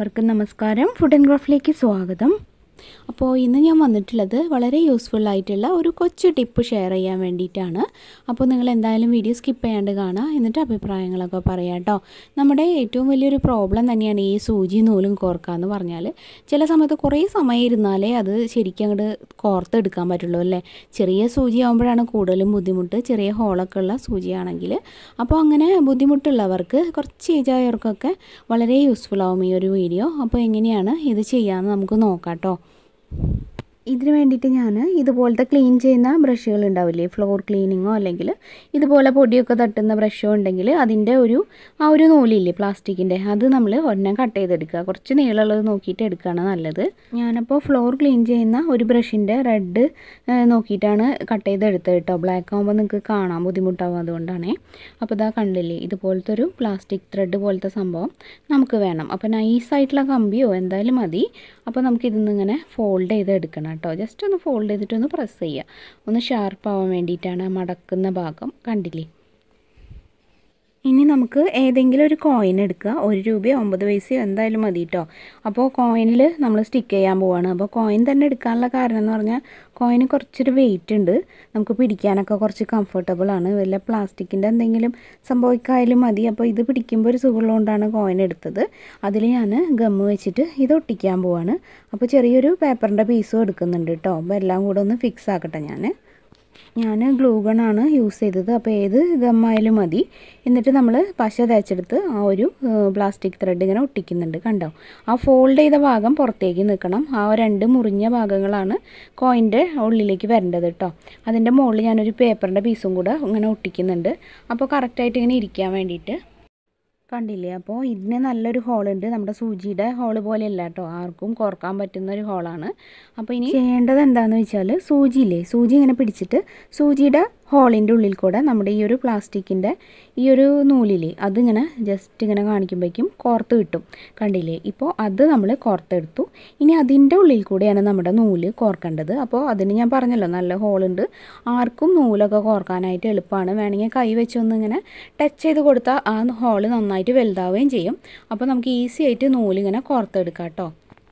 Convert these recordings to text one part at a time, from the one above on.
എല്ലാവർക്കും നമസ്കാരം food and ക്രാഫ്റ്റിലേക്ക് സ്വാഗതം അപ്പോൾ ഇന്ന് ഞാൻ വന്നിട്ടുള്ളത് വളരെ യൂസ്ഫുൾ ആയിട്ടുള്ള ഒരു കൊച്ചു ടിപ്പ് ഷെയർ ചെയ്യാൻ വേണ്ടിയിട്ടാണ് അപ്പോൾ നിങ്ങൾ എന്തായാലും വീഡിയോ സ്കിപ്പ് ചെയ്യാണ്ട് കാണുക എന്നിട്ട് അഭിപ്രായങ്ങളൊക്കെ പറയാം കേട്ടോ നമ്മുടെ ഏറ്റവും വലിയൊരു പ്രോബ്ലം തന്നെയാണ് ഈ സൂചി നൂലും കോർക്കുക എന്ന് പറഞ്ഞാൽ ചില സമയത്ത് കുറേ സമയം ഇരുന്നാലേ അത് ശരിക്കും അങ്ങോട്ട് കോർത്തെടുക്കാൻ പറ്റുള്ളൂ അല്ലേ ചെറിയ സൂചി ആകുമ്പോഴാണ് കൂടുതലും ബുദ്ധിമുട്ട് ചെറിയ ഹോളൊക്കെ ഉള്ള സൂചിയാണെങ്കിൽ അപ്പോൾ അങ്ങനെ ബുദ്ധിമുട്ടുള്ളവർക്ക് കുറച്ച് ഏജ് ആയവർക്കൊക്കെ വളരെ യൂസ്ഫുൾ ആവും ഈ ഒരു വീഡിയോ അപ്പോൾ എങ്ങനെയാണ് ഇത് ചെയ്യാമെന്ന് നമുക്ക് നോക്കാം കേട്ടോ ഇതിന് വേണ്ടിയിട്ട് ഞാൻ ഇതുപോലത്തെ ക്ലീൻ ചെയ്യുന്ന ബ്രഷുകൾ ഉണ്ടാവില്ലേ ഫ്ലോർ ക്ലീനിങ്ങോ അല്ലെങ്കിൽ ഇതുപോലെ പൊടിയൊക്കെ തട്ടുന്ന ബ്രഷോ ഉണ്ടെങ്കിൽ അതിൻ്റെ ഒരു ആ ഒരു നൂലില്ലേ പ്ലാസ്റ്റിക്കിൻ്റെ അത് നമ്മൾ ഒരെണ്ണം കട്ട് ചെയ്തെടുക്കുക കുറച്ച് നീളമുള്ളത് നോക്കിയിട്ട് എടുക്കുകയാണ് നല്ലത് ഞാനപ്പോൾ ഫ്ലോർ ക്ലീൻ ചെയ്യുന്ന ഒരു ബ്രഷിൻ്റെ റെഡ് നോക്കിയിട്ടാണ് കട്ട് ചെയ്തെടുത്തത് കേട്ടോ ബ്ലാക്ക് ആകുമ്പോൾ നിങ്ങൾക്ക് കാണാൻ ബുദ്ധിമുട്ടാവും അതുകൊണ്ടാണേ അപ്പോൾ ഇതാ കണ്ടില്ലേ ഇതുപോലത്തെ ഒരു പ്ലാസ്റ്റിക് ത്രെഡ് പോലത്തെ സംഭവം നമുക്ക് വേണം അപ്പോൾ നൈസായിട്ടുള്ള കമ്പിയോ എന്തായാലും മതി അപ്പോൾ നമുക്കിതിന്ന് ഇങ്ങനെ ഫോൾഡ് ചെയ്ത് എടുക്കണം കേട്ടോ ജസ്റ്റ് ഒന്ന് ഫോൾഡ് ചെയ്തിട്ട് ഒന്ന് പ്രസ് ചെയ്യുക ഒന്ന് ഷാർപ്പ് ആവാൻ വേണ്ടിയിട്ടാണ് ആ മടക്കുന്ന ഭാഗം കണ്ടില്ലേ ഇനി നമുക്ക് ഏതെങ്കിലും ഒരു കോയിൻ എടുക്കുക ഒരു രൂപയോ ഒമ്പത് പൈസയോ എന്തായാലും മതി കേട്ടോ അപ്പോൾ കോയിനിൽ നമ്മൾ സ്റ്റിക്ക് ചെയ്യാൻ പോവാണ് അപ്പോൾ കോയിൻ തന്നെ എടുക്കാനുള്ള കാരണം എന്ന് പറഞ്ഞാൽ കോയിന് കുറച്ചൊരു വെയിറ്റ് ഉണ്ട് നമുക്ക് പിടിക്കാനൊക്കെ കുറച്ച് കംഫർട്ടബിൾ ആണ് വല്ല പ്ലാസ്റ്റിക്കിൻ്റെ എന്തെങ്കിലും സംഭവിക്കായാലും മതി അപ്പോൾ ഇത് പിടിക്കുമ്പോൾ ഒരു സുഖമുള്ളതുകൊണ്ടാണ് കോയിൻ എടുത്തത് അതിൽ ഞാൻ ഗമ്മ് വെച്ചിട്ട് ഇത് ഒട്ടിക്കാൻ പോവാണ് അപ്പോൾ ചെറിയൊരു പേപ്പറിൻ്റെ പീസും എടുക്കുന്നുണ്ട് കേട്ടോ അപ്പോൾ എല്ലാം കൂടെ ഒന്ന് ഫിക്സ് ആക്കട്ടെ ഞാൻ ഞാൻ ഗ്ലൂ ഗണ്ണാണ് യൂസ് ചെയ്തത് അപ്പോൾ ഏത് ഗമ്മായാലും മതി എന്നിട്ട് നമ്മൾ പശ തേച്ചെടുത്ത് ആ ഒരു പ്ലാസ്റ്റിക് ത്രെഡ് ഇങ്ങനെ ഒട്ടിക്കുന്നുണ്ട് കണ്ടോ ആ ഫോൾഡ് ചെയ്ത ഭാഗം പുറത്തേക്ക് നിൽക്കണം ആ രണ്ട് മുറിഞ്ഞ ഭാഗങ്ങളാണ് കോയിൻ്റെ ഉള്ളിലേക്ക് വരേണ്ടത് കേട്ടോ അതിൻ്റെ മുകളിൽ ഞാനൊരു പേപ്പറിൻ്റെ പീസും കൂടെ ഇങ്ങനെ ഒട്ടിക്കുന്നുണ്ട് അപ്പോൾ കറക്റ്റായിട്ട് ഇങ്ങനെ ഇരിക്കാൻ വേണ്ടിയിട്ട് കണ്ടില്ലേ അപ്പോൾ ഇതിന് നല്ലൊരു ഹോളുണ്ട് നമ്മുടെ സൂചിയുടെ ഹോള് പോലെയല്ല കേട്ടോ ആർക്കും കോർക്കാൻ പറ്റുന്ന ഒരു ഹോളാണ് അപ്പോൾ ഇനി ചെയ്യേണ്ടത് എന്താണെന്ന് വെച്ചാൽ സൂചിയില്ലേ സൂചി ഇങ്ങനെ പിടിച്ചിട്ട് സൂചിയുടെ ഹോളിൻ്റെ ഉള്ളിൽ കൂടെ നമ്മുടെ ഈ ഒരു പ്ലാസ്റ്റിക്കിൻ്റെ ഈ ഒരു നൂലില്ലേ അതിങ്ങനെ ജസ്റ്റ് ഇങ്ങനെ കാണിക്കുമ്പോഴേക്കും കോർത്ത് കിട്ടും കണ്ടില്ലേ ഇപ്പോൾ അത് നമ്മൾ കോർത്തെടുത്തു ഇനി അതിൻ്റെ ഉള്ളിൽ കൂടെയാണ് നമ്മുടെ നൂല് കോർക്കേണ്ടത് അപ്പോൾ അതിന് ഞാൻ പറഞ്ഞല്ലോ നല്ല ഹോളുണ്ട് ആർക്കും നൂലൊക്കെ കോർക്കാനായിട്ട് എളുപ്പമാണ് വേണമെങ്കിൽ കൈ വെച്ചൊന്ന് ഇങ്ങനെ ടച്ച് ചെയ്ത് കൊടുത്താൽ ആ ഹോള് നന്നായിട്ട് വലുതാവുകയും ചെയ്യും അപ്പോൾ നമുക്ക് ഈസി ആയിട്ട് നൂലിങ്ങനെ കോർത്തെടുക്കാം കേട്ടോ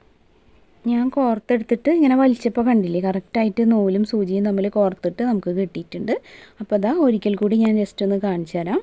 ഞാൻ കോർത്തെടുത്തിട്ട് ഇങ്ങനെ വലിച്ചപ്പോൾ കണ്ടില്ലേ കറക്റ്റായിട്ട് നൂലും സൂചിയും തമ്മിൽ കോർത്തിട്ട് നമുക്ക് കിട്ടിയിട്ടുണ്ട് അപ്പോൾ അതാ ഒരിക്കൽ കൂടി ഞാൻ ജസ്റ്റ് ഒന്ന് കാണിച്ചു തരാം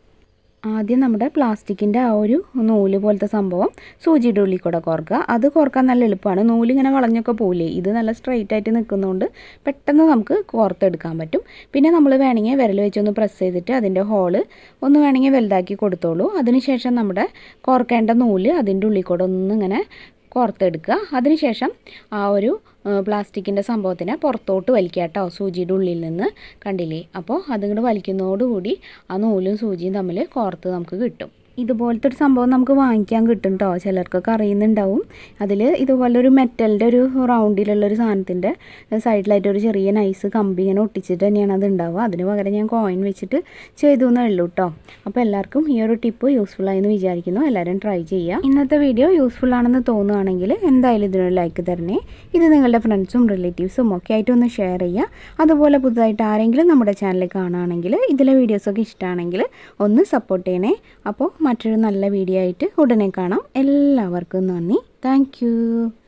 ആദ്യം നമ്മുടെ പ്ലാസ്റ്റിക്കിൻ്റെ ആ ഒരു നൂല് പോലത്തെ സംഭവം സൂചിയുടെ ഉള്ളിൽ കൂടെ കോർക്കുക അത് കോർക്കാൻ നല്ല എളുപ്പമാണ് നൂലിങ്ങനെ വളഞ്ഞൊക്കെ പോവില്ലേ ഇത് നല്ല സ്ട്രൈറ്റ് ആയിട്ട് നിൽക്കുന്നതുകൊണ്ട് പെട്ടെന്ന് നമുക്ക് കോർത്തെടുക്കാൻ പറ്റും പിന്നെ നമ്മൾ വേണമെങ്കിൽ വിരൽ വെച്ചൊന്ന് പ്രസ് ചെയ്തിട്ട് അതിൻ്റെ ഹോള് ഒന്ന് വേണമെങ്കിൽ വലുതാക്കി കൊടുത്തോളൂ അതിനുശേഷം നമ്മുടെ കോർക്കേണ്ട നൂല് അതിൻ്റെ ഉള്ളിൽ കൂടെ ഒന്നിങ്ങനെ കോർത്തെടുക്കുക അതിനുശേഷം ആ ഒരു പ്ലാസ്റ്റിക്കിൻ്റെ സംഭവത്തിനെ പുറത്തോട്ട് വലിക്കുക കേട്ടോ സൂചിയുടെ ഉള്ളിൽ നിന്ന് കണ്ടില്ലേ അപ്പോൾ അതിങ്ങോട്ട് വലിക്കുന്നതോടുകൂടി ആ നൂലും സൂചിയും തമ്മിൽ കോർത്ത് നമുക്ക് കിട്ടും ഇതുപോലത്തെ ഒരു സംഭവം നമുക്ക് വാങ്ങിക്കാൻ കിട്ടും കേട്ടോ ചിലർക്കൊക്കെ അറിയുന്നുണ്ടാവും അതിൽ ഇതുപോലെ ഒരു മെറ്റലിൻ്റെ ഒരു റൗണ്ടിലുള്ളൊരു സാധനത്തിൻ്റെ സൈഡിലായിട്ട് ഒരു ചെറിയ നൈസ് കമ്പി ഇങ്ങനെ ഒട്ടിച്ചിട്ട് തന്നെയാണ് അത് ഉണ്ടാവുക അതിന് പകരം ഞാൻ കോയിൻ വെച്ചിട്ട് ചെയ്തു എന്നേ ഉള്ളൂ കേട്ടോ അപ്പോൾ എല്ലാവർക്കും ഈ ഒരു ടിപ്പ് യൂസ്ഫുൾ ആയെന്ന് വിചാരിക്കുന്നു എല്ലാവരും ട്രൈ ചെയ്യുക ഇന്നത്തെ വീഡിയോ യൂസ്ഫുൾ ആണെന്ന് തോന്നുകയാണെങ്കിൽ എന്തായാലും ഇതിനൊരു ലൈക്ക് തരണേ ഇത് നിങ്ങളുടെ ഫ്രണ്ട്സും റിലേറ്റീവ്സും ഒക്കെ ആയിട്ട് ഒന്ന് ഷെയർ ചെയ്യുക അതുപോലെ പുതുതായിട്ട് ആരെങ്കിലും നമ്മുടെ ചാനൽ കാണുകയാണെങ്കിൽ ഇതിലെ വീഡിയോസൊക്കെ ഇഷ്ടമാണെങ്കിൽ ഒന്ന് സപ്പോർട്ട് ചെയ്യണേ അപ്പോൾ മറ്റൊരു നല്ല വീഡിയോ ആയിട്ട് ഉടനെ കാണാം എല്ലാവർക്കും നന്ദി താങ്ക്